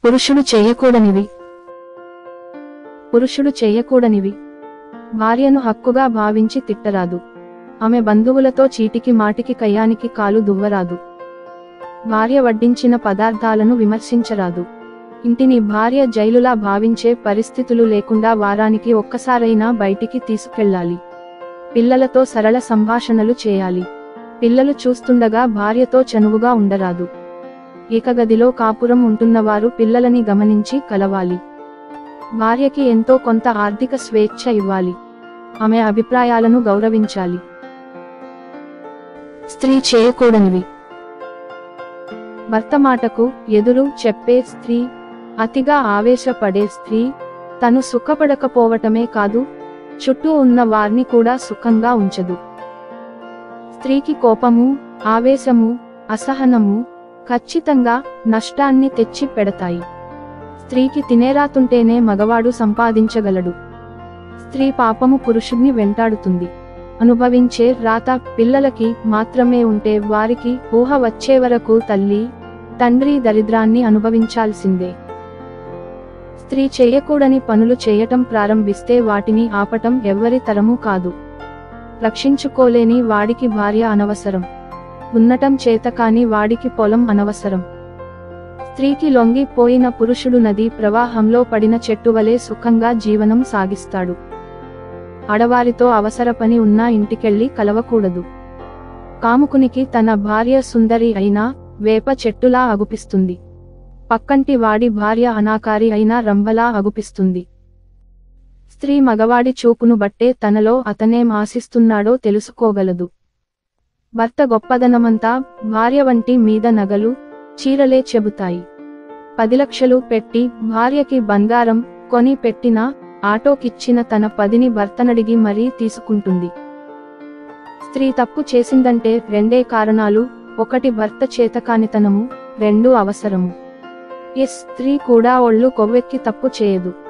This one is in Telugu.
పురుషుడు చేయకూడనివి పురుషుడు చేయకూడనివి భార్యను హక్కుగా భావించి తిట్టరాదు ఆమె బంధువులతో చీటికి మాటికి కయ్యానికి కాలు దువ్వరాదు భార్య వడ్డించిన పదార్థాలను విమర్శించరాదు ఇంటిని భార్య జైలులా భావించే పరిస్థితులు లేకుండా వారానికి ఒక్కసారైనా బయటికి తీసుకెళ్ళాలి పిల్లలతో సరళ సంభాషణలు చేయాలి పిల్లలు చూస్తుండగా భార్యతో చనువుగా ఉండరాదు ఏకగదిలో కాపురం ఉంటున్నవారు పిల్లలని గమనించి కలవాలి భార్యకి ఎంతో కొంత ఆర్థిక స్వేచ్ఛ ఇవ్వాలి ఆమె అభిప్రాయాలను గౌరవించాలి స్త్రీ చేయకూడనివి భర్త మాటకు ఎదురు చెప్పే స్త్రీ అతిగా ఆవేశపడే స్త్రీ తను సుఖపడకపోవటమే కాదు చుట్టూ ఉన్న వారిని కూడా సుఖంగా ఉంచదు స్త్రీకి కోపము ఆవేశము అసహనము ఖచ్చితంగా నష్టాన్ని తెచ్చి పెడతాయి స్త్రీకి తినేరాతుంటేనే మగవాడు సంపాదించగలడు స్త్రీ పాపము పురుషుణ్ణి వెంటాడుతుంది అనుభవించే రాత పిల్లలకి మాత్రమే ఉంటే వారికి ఊహ వచ్చే వరకు తల్లి తండ్రి దరిద్రాన్ని అనుభవించాల్సిందే స్త్రీ చేయకూడని పనులు చేయటం ప్రారంభిస్తే వాటిని ఆపటం ఎవ్వరి తరమూ కాదు రక్షించుకోలేని వాడికి భార్య అనవసరం ఉన్నటం చేతకాని వాడికి పొలం అనవసరం స్త్రీకి లొంగిపోయిన పురుషుడు నది ప్రవాహంలో పడిన చెట్టువలే సుఖంగా జీవనం సాగిస్తాడు ఆడవారితో అవసర పని ఉన్నా ఇంటికెళ్ళి కలవకూడదు కాముకునికి తన భార్య సుందరి అయినా వేప చెట్టులా అగుపిస్తుంది పక్కంటి వాడి భార్య అనాకారి అయినా రంభలా అగుపిస్తుంది స్త్రీ మగవాడి చూపును బట్టే తనలో అతనేం ఆశిస్తున్నాడో తెలుసుకోగలదు భర్త గొప్పదనమంతా భార్య వంటి మీద నగలు చీరలే చెబుతాయి పది లక్షలు పెట్టి భార్యకి బంగారం కొని పెట్టినా ఆటోకిచ్చిన తన పదిని భర్తనడిగి మరీ తీసుకుంటుంది స్త్రీ తప్పు చేసిందంటే రెండే కారణాలు ఒకటి భర్త చేతకానితనము రెండు అవసరము ఎస్ స్త్రీ కూడా ఒళ్ళు కొవ్వెక్కి తప్పు చేయదు